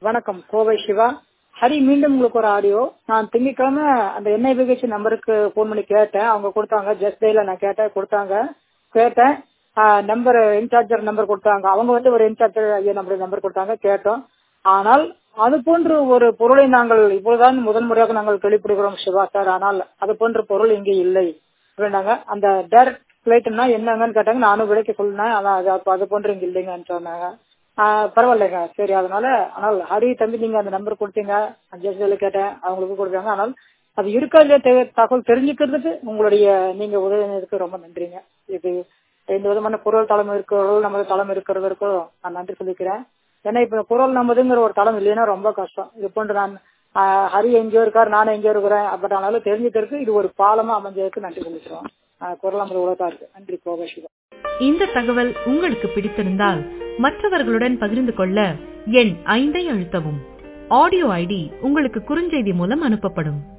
வணக்கம் கோவை சிவா ஹரி மீண்டும் உங்களுக்கு ஒரு ஆடியோ நான் திங்கட்கிழமை அந்த என்ஐபிஹெச் நம்பருக்கு ஃபோன் பண்ணி கேட்டேன் அவங்க கொடுத்தாங்க ஜஸ்ட் டேல நான் கேட்டேன் கொடுத்தாங்க கேட்டேன் நம்பர் இன்சார்ஜர் நம்பர் கொடுத்தாங்க அவங்க வந்து ஒரு இன்சார்ஜர் ஐயா நம்பர் நம்பர் கொடுத்தாங்க கேட்டோம் ஆனால் அது போன்ற ஒரு பொருளை நாங்கள் இப்பொழுதுதான் முதல் முறையாக நாங்கள் கேள்விப்படுகிறோம் சிவா சார் ஆனால் அது போன்ற பொருள் இங்கே இல்லை அப்படின்னாங்க அந்த டைரக்ட் பிளைட்னா என்னங்கன்னு கேட்டாங்க நானும் விலைக்கு சொல்லினேன் ஆனால் அது அப்ப அது போன்று இங்க இல்லைங்கன்னு சொன்னாங்க ஆஹ் பரவாயில்லைங்க சரி அதனால ஆனால் ஹரி தம்பி நீங்க அந்த நம்பர் கொடுத்தீங்க ஜஸ்டில கேட்டேன் அவங்களுக்கு கொடுத்தாங்க ஆனால் அது இருக்கா இல்லையா தெ- தகவல் தெரிஞ்சுக்கிறதுக்கு உங்களுடைய நீங்க உதவினதுக்கு ரொம்ப நன்றிங்க இது எந்த விதமான குரல் தளம் இருக்கிறவர்கள் நமது தளம் இருக்கிறதற்கும் நான் நன்றி சொல்லிக்கிறேன் ஏன்னா இப்ப குரல் நமதுங்கிற ஒரு தளம் இல்லைன்னா ரொம்ப கஷ்டம் இது போன்று நான் ஆஹ் ஹரி எங்கேயோ இருக்கார் நானும் எங்கேயோ இருக்கிறேன் பட் ஆனாலும் தெரிஞ்சுக்கிறதுக்கு இது ஒரு பாலமா அமைஞ்சதுக்கு நன்றி சொல்லிக்கிறோம் ஆஹ் குரல் நமது உலகத்தா இருக்கு நன்றி கோபா சிவா இந்த தகவல் உங்களுக்கு பிடித்திருந்தால் மற்றவர்களுடன் பகிர்ந்து கொள்ள எண் ஐந்தை அழுத்தவும் ஆடியோ ஐடி உங்களுக்கு குறுஞ்செய்தி மூலம் அனுப்பப்படும்